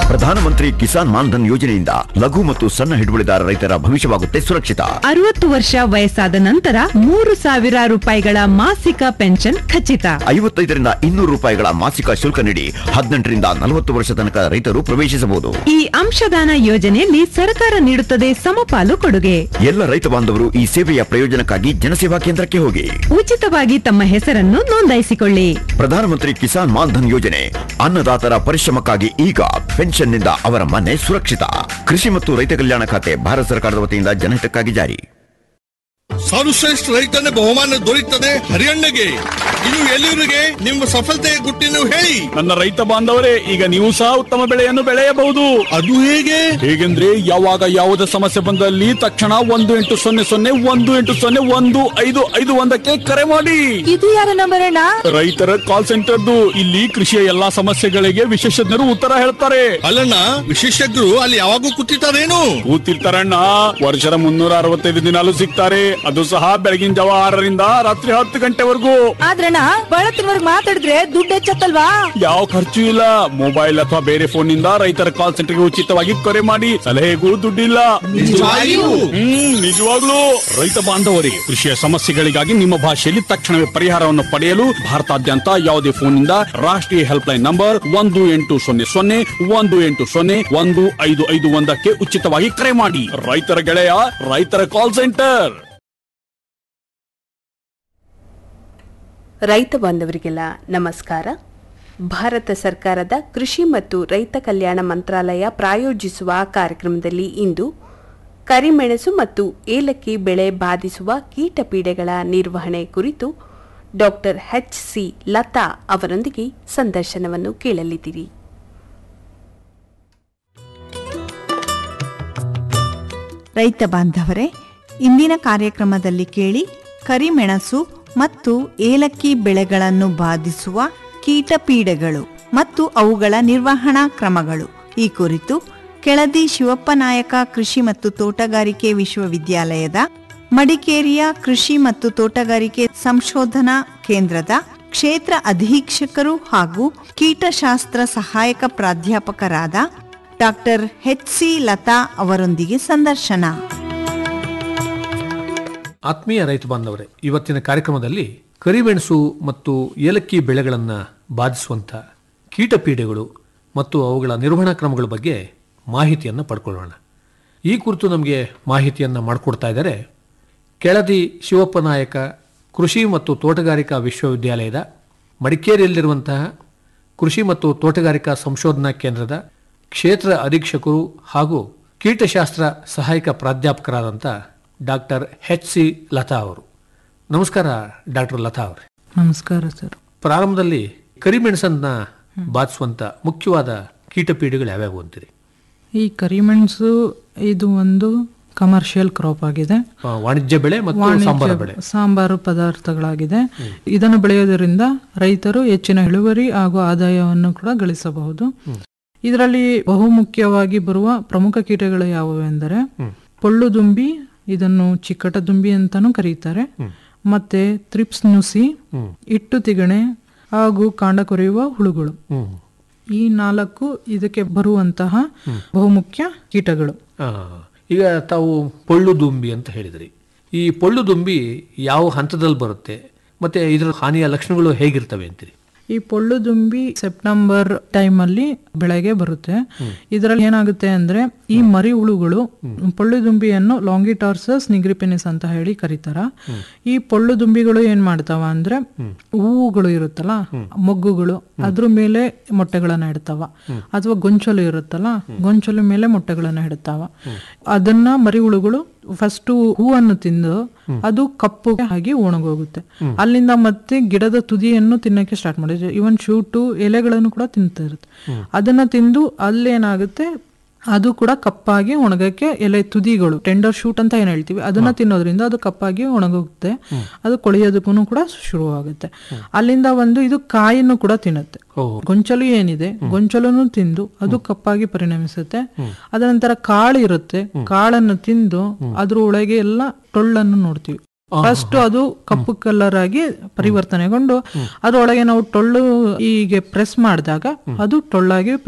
ಪ್ರಧಾನಮಂತ್ರಿ ಕಿಸಾನ್ ಮಾನ್ಧನ್ ಯೋಜನೆಯಿಂದ ಲಘು ಮತ್ತು ಸಣ್ಣ ಹಿಡುವಳಿದಾರ ರೈತರ ಭವಿಷ್ಯವಾಗುತ್ತೆ ಸುರಕ್ಷಿತ ಅರವತ್ತು ವರ್ಷ ವಯಸ್ಸಾದ ನಂತರ ಮೂರು ಸಾವಿರ ರೂಪಾಯಿಗಳ ಮಾಸಿಕ ಪೆನ್ಷನ್ ಖಚಿತ ಐವತ್ತೈದರಿಂದ ಇನ್ನೂರು ರೂಪಾಯಿಗಳ ಮಾಸಿಕ ಶುಲ್ಕ ನೀಡಿ ಹದಿನೆಂಟರಿಂದ ನಲವತ್ತು ವರ್ಷ ತನಕ ರೈತರು ಪ್ರವೇಶಿಸಬಹುದು ಈ ಅಂಶದಾನ ಯೋಜನೆಯಲ್ಲಿ ಸರ್ಕಾರ ನೀಡುತ್ತದೆ ಸಮಪಾಲು ಕೊಡುಗೆ ಎಲ್ಲ ರೈತ ಬಾಂಧವರು ಈ ಸೇವೆಯ ಪ್ರಯೋಜನಕ್ಕಾಗಿ ಜನಸೇವಾ ಕೇಂದ್ರಕ್ಕೆ ಹೋಗಿ ಉಚಿತವಾಗಿ ತಮ್ಮ ಹೆಸರನ್ನು ನೋಂದಾಯಿಸಿಕೊಳ್ಳಿ ಪ್ರಧಾನಮಂತ್ರಿ ಕಿಸಾನ್ ಮಾನ್ಧನ್ ಯೋಜನೆ ಅನ್ನದಾತರ ಪರಿಶ್ರಮಕ್ಕಾಗಿ ಈಗ ಪೆನ್ಷನ್ನಿಂದ ಅವರ ಮನೆ ಸುರಕ್ಷಿತ ಕೃಷಿ ಮತ್ತು ರೈತ ಕಲ್ಯಾಣ ಖಾತೆ ಭಾರತ ಸರ್ಕಾರದ ವತಿಯಿಂದ ಜನಹಿತಕ್ಕಾಗಿ ಜಾರಿ ಸರ್ವಶ್ರೇಷ್ಠ ರೈತನ ಬಹುಮಾನ ದೊರೆಯುತ್ತದೆ ಹರಿಯಣ್ಣಗೆ ಇದು ಎಲ್ಲಿವರಿಗೆ ನಿಮ್ಮ ಸಫಲತೆಯ ಗುಟ್ಟಿನ ಹೇಳಿ ನನ್ನ ರೈತ ಬಾಂಧವರೇ ಈಗ ನೀವು ಸಹ ಉತ್ತಮ ಬೆಳೆಯನ್ನು ಬೆಳೆಯಬಹುದು ಅದು ಹೇಗೆ ಹೇಗೆಂದ್ರೆ ಯಾವಾಗ ಯಾವುದೇ ಸಮಸ್ಯೆ ಬಂದಲ್ಲಿ ತಕ್ಷಣ ಒಂದು ಎಂಟು ಸೊನ್ನೆ ಸೊನ್ನೆ ಒಂದು ಎಂಟು ಸೊನ್ನೆ ಒಂದು ಐದು ಐದು ಒಂದಕ್ಕೆ ಕರೆ ಮಾಡಿ ಇದು ಯಾರ ನಂಬರ್ ಅಣ್ಣ ರೈತರ ಕಾಲ್ ಸೆಂಟರ್ದು ಇಲ್ಲಿ ಕೃಷಿಯ ಎಲ್ಲಾ ಸಮಸ್ಯೆಗಳಿಗೆ ವಿಶೇಷಜ್ಞರು ಉತ್ತರ ಹೇಳ್ತಾರೆ ಅಲ್ಲಣ್ಣ ವಿಶೇಷಜ್ಞರು ಅಲ್ಲಿ ಯಾವಾಗೂ ಕೂತಿರ್ತಾರೇನು ಕೂತಿರ್ತಾರಣ್ಣ ವರ್ಷದ ಮುನ್ನೂರ ಅರವತ್ತೈದು ದಿನಾಲು ಸಿಗ್ತಾರೆ ಅದು ಸಹ ಬೆಳಗಿನ ಜಾವ ಆರರಿಂದ ರಾತ್ರಿ ಹತ್ತು ಗಂಟೆವರೆಗೂ ಆದ್ರಣ್ಣ ಬಳತ್ತಿನವರ್ಗ್ ಮಾತಾಡಿದ್ರೆ ದುಡ್ಡು ಹೆಚ್ಚತ್ತಲ್ವಾ ಯಾವ ಖರ್ಚು ಇಲ್ಲ ಮೊಬೈಲ್ ಅಥವಾ ಬೇರೆ ಫೋನ್ ನಿಂದ ರೈತರ ಕಾಲ್ ಸೆಂಟರ್ಗೆ ಉಚಿತವಾಗಿ ಕರೆ ಮಾಡಿ ಸಲಹೆಗೂ ದುಡ್ಡಿಲ್ಲ ನಿಜವಾಗಿಯೂ? ಹ್ಮ್ ನಿಜವಾಗ್ಲೂ ರೈತ ಬಾಂಧವರೇ ಕೃಷಿಯ ಸಮಸ್ಯೆಗಳಿಗಾಗಿ ನಿಮ್ಮ ಭಾಷೆಯಲ್ಲಿ ತಕ್ಷಣವೇ ಪರಿಹಾರವನ್ನು ಪಡೆಯಲು ಭಾರತಾದ್ಯಂತ ಯಾವುದೇ ಫೋನ್ ನಿಂದ ರಾಷ್ಟ್ರೀಯ ಹೆಲ್ಪ್ ಲೈನ್ ನಂಬರ್ ಒಂದು ಎಂಟು ಸೊನ್ನೆ ಸೊನ್ನೆ ಒಂದು ಎಂಟು ಸೊನ್ನೆ ಒಂದು ಐದು ಐದು ಒಂದಕ್ಕೆ ಉಚಿತವಾಗಿ ಕರೆ ಮಾಡಿ ರೈತರ ಗೆಳೆಯ ರೈತರ ಕಾಲ್ ಸೆಂಟರ್ ರೈತ ಬಾಂಧವರಿಗೆಲ್ಲ ನಮಸ್ಕಾರ ಭಾರತ ಸರ್ಕಾರದ ಕೃಷಿ ಮತ್ತು ರೈತ ಕಲ್ಯಾಣ ಮಂತ್ರಾಲಯ ಪ್ರಾಯೋಜಿಸುವ ಕಾರ್ಯಕ್ರಮದಲ್ಲಿ ಇಂದು ಕರಿಮೆಣಸು ಮತ್ತು ಏಲಕ್ಕಿ ಬೆಳೆ ಬಾಧಿಸುವ ಕೀಟಪೀಡೆಗಳ ನಿರ್ವಹಣೆ ಕುರಿತು ಡಾಕ್ಟರ್ ಎಚ್ ಸಿ ಲತಾ ಅವರೊಂದಿಗೆ ಸಂದರ್ಶನವನ್ನು ಕೇಳಲಿದ್ದೀರಿ ರೈತ ಬಾಂಧವರೇ ಇಂದಿನ ಕಾರ್ಯಕ್ರಮದಲ್ಲಿ ಕೇಳಿ ಕರಿಮೆಣಸು ಮತ್ತು ಏಲಕ್ಕಿ ಬೆಳೆಗಳನ್ನು ಬಾಧಿಸುವ ಕೀಟಪೀಡೆಗಳು ಮತ್ತು ಅವುಗಳ ನಿರ್ವಹಣಾ ಕ್ರಮಗಳು ಈ ಕುರಿತು ಕೆಳದಿ ಶಿವಪ್ಪನಾಯಕ ಕೃಷಿ ಮತ್ತು ತೋಟಗಾರಿಕೆ ವಿಶ್ವವಿದ್ಯಾಲಯದ ಮಡಿಕೇರಿಯ ಕೃಷಿ ಮತ್ತು ತೋಟಗಾರಿಕೆ ಸಂಶೋಧನಾ ಕೇಂದ್ರದ ಕ್ಷೇತ್ರ ಅಧೀಕ್ಷಕರು ಹಾಗೂ ಕೀಟಶಾಸ್ತ್ರ ಸಹಾಯಕ ಪ್ರಾಧ್ಯಾಪಕರಾದ ಡಾಕ್ಟರ್ ಎಚ್ ಸಿ ಲತಾ ಅವರೊಂದಿಗೆ ಸಂದರ್ಶನ ಆತ್ಮೀಯ ರೈತ ಬಾಂಧವರೇ ಇವತ್ತಿನ ಕಾರ್ಯಕ್ರಮದಲ್ಲಿ ಕರಿಮೆಣಸು ಮತ್ತು ಏಲಕ್ಕಿ ಬೆಳೆಗಳನ್ನು ಬಾಧಿಸುವಂಥ ಕೀಟಪೀಡೆಗಳು ಮತ್ತು ಅವುಗಳ ನಿರ್ವಹಣಾ ಕ್ರಮಗಳ ಬಗ್ಗೆ ಮಾಹಿತಿಯನ್ನು ಪಡ್ಕೊಳ್ಳೋಣ ಈ ಕುರಿತು ನಮಗೆ ಮಾಹಿತಿಯನ್ನು ಮಾಡಿಕೊಡ್ತಾ ಇದ್ದಾರೆ ಕೆಳದಿ ಶಿವಪ್ಪ ನಾಯಕ ಕೃಷಿ ಮತ್ತು ತೋಟಗಾರಿಕಾ ವಿಶ್ವವಿದ್ಯಾಲಯದ ಮಡಿಕೇರಿಯಲ್ಲಿರುವಂತಹ ಕೃಷಿ ಮತ್ತು ತೋಟಗಾರಿಕಾ ಸಂಶೋಧನಾ ಕೇಂದ್ರದ ಕ್ಷೇತ್ರ ಅಧೀಕ್ಷಕರು ಹಾಗೂ ಕೀಟಶಾಸ್ತ್ರ ಸಹಾಯಕ ಪ್ರಾಧ್ಯಾಪಕರಾದಂಥ ಡಾಕ್ಟರ್ ಎಚ್ ಸಿ ಲತಾ ಅವರು ನಮಸ್ಕಾರ ಡಾಕ್ಟರ್ ಲತಾ ಅವರೇ ನಮಸ್ಕಾರ ಸರ್ ಪ್ರಾರಂಭದಲ್ಲಿ ಕರಿಮೆಣಸನ್ನ ಬಾಧಿಸುವಂತ ಮುಖ್ಯವಾದ ಕೀಟಪೀಡೆಗಳು ಯಾವ್ಯಾವು ಅಂತೀರಿ ಈ ಕರಿಮೆಣಸು ಇದು ಒಂದು ಕಮರ್ಷಿಯಲ್ ಕ್ರಾಪ್ ಆಗಿದೆ ಆ, ವಾಣಿಜ್ಯ ಬೆಳೆ ಮತ್ತು ವಾಣಿಜ್ಯ ಸಾಂಬಾರ ಬೆಳೆ ಸಾಂಬಾರು ಪದಾರ್ಥಗಳಾಗಿದೆ ಇದನ್ನು ಬೆಳೆಯೋದರಿಂದ ರೈತರು ಹೆಚ್ಚಿನ ಇಳುವರಿ ಹಾಗೂ ಆದಾಯವನ್ನು ಕೂಡ ಗಳಿಸಬಹುದು ಇದರಲ್ಲಿ ಬಹುಮುಖ್ಯವಾಗಿ ಬರುವ ಪ್ರಮುಖ ಕೀಟಗಳು ಯಾವುವು ಎಂದರೆ ಪೊಳ್ಳುದುಂಬಿ ಇದನ್ನು ಚಿಕ್ಕಟ ದುಂಬಿ ಅಂತಾನೂ ಕರೀತಾರೆ ಮತ್ತೆ ತ್ರಿಪ್ಸ್ ನುಸಿ ಇಟ್ಟು ತಿಗಣೆ ಹಾಗೂ ಕಾಂಡ ಕೊರೆಯುವ ಹುಳುಗಳು ಈ ನಾಲ್ಕು ಇದಕ್ಕೆ ಬರುವಂತಹ ಬಹುಮುಖ್ಯ ಕೀಟಗಳು ಆ, ಈಗ ತಾವು ಪೊಳ್ಳು ದುಂಬಿ ಅಂತ ಹೇಳಿದ್ರಿ ಈ ಪೊಳ್ಳು ದುಂಬಿ ಯಾವ ಹಂತದಲ್ಲಿ ಬರುತ್ತೆ ಮತ್ತೆ ಇದರ ಹಾನಿಯ ಲಕ್ಷಣಗಳು ಹೇಗಿರ್ತವೆ ಅಂತೀರಿ ಈ ಪೊಳ್ಳು ದುಂಬಿ ಸೆಪ್ಟೆಂಬರ್ ಟೈಮಲ್ಲಿ ಬೆಳೆಗೆ ಬರುತ್ತೆ ಇದರಲ್ಲಿ ಏನಾಗುತ್ತೆ ಅಂದ್ರೆ ಈ ಮರಿ ಹುಳುಗಳು ಪೊಳ್ಳು ದುಂಬಿಯನ್ನು ಲಾಂಗಿಟಾರ್ಸಸ್ ನಿಗ್ರಿಪೆನಿಸ್ ಅಂತ ಹೇಳಿ ಕರೀತಾರ ಈ ಪೊಳ್ಳು ದುಂಬಿಗಳು ಏನ್ ಮಾಡ್ತಾವ ಅಂದ್ರೆ ಹೂವುಗಳು ಇರುತ್ತಲ್ಲ ಮೊಗ್ಗುಗಳು ಅದ್ರ ಮೇಲೆ ಮೊಟ್ಟೆಗಳನ್ನ ಇಡ್ತಾವ ಅಥವಾ ಗೊಂಚಲು ಇರುತ್ತಲ್ಲ ಗೊಂಚಲು ಮೇಲೆ ಮೊಟ್ಟೆಗಳನ್ನ ಇಡ್ತಾವ ಅದನ್ನ ಮರಿ ಹುಳುಗಳು ಫಸ್ಟ್ ಹೂವನ್ನು ತಿಂದು ಅದು ಕಪ್ಪು ಆಗಿ ಒಣಗೋಗುತ್ತೆ ಅಲ್ಲಿಂದ ಮತ್ತೆ ಗಿಡದ ತುದಿಯನ್ನು ತಿನ್ನಕ್ಕೆ ಸ್ಟಾರ್ಟ್ ಮಾಡಿದ್ರೆ ಇವನ್ ಶೂಟು ಎಲೆಗಳನ್ನು ಕೂಡ ತಿಂತಾ ಇರುತ್ತೆ ಅದನ್ನ ತಿಂದು ಅಲ್ಲೇನಾಗುತ್ತೆ ಅದು ಕೂಡ ಕಪ್ಪಾಗಿ ಒಣಗಕ್ಕೆ ಎಲೆ ತುದಿಗಳು ಟೆಂಡರ್ ಶೂಟ್ ಅಂತ ಏನ್ ಹೇಳ್ತೀವಿ ಅದನ್ನ ತಿನ್ನೋದ್ರಿಂದ ಅದು ಕಪ್ಪಾಗಿ ಒಣಗುತ್ತೆ ಅದು ಕೊಳೆಯೋದಕ್ಕೂ ಕೂಡ ಶುರುವಾಗುತ್ತೆ ಅಲ್ಲಿಂದ ಒಂದು ಇದು ಕಾಯನ್ನು ಕೂಡ ತಿನ್ನುತ್ತೆ ಗೊಂಚಲು ಏನಿದೆ ಗೊಂಚಲನ್ನು ತಿಂದು ಅದು ಕಪ್ಪಾಗಿ ಪರಿಣಮಿಸುತ್ತೆ ಅದ ನಂತರ ಕಾಳು ಇರುತ್ತೆ ಕಾಳನ್ನು ತಿಂದು ಅದ್ರ ಒಳಗೆ ಎಲ್ಲ ಟೊಳ್ಳನ್ನು ನೋಡ್ತೀವಿ ಫಸ್ಟ್ ಅದು ಕಪ್ಪು ಕಲರ್ ಆಗಿ ಪರಿವರ್ತನೆಗೊಂಡು ಅದ್ರೊಳಗೆ ನಾವು ಟೊಳ್ಳು ಹೀಗೆ ಪ್ರೆಸ್ ಮಾಡಿದಾಗ ಅದು ಟೊಳ್ಳಾಗಿ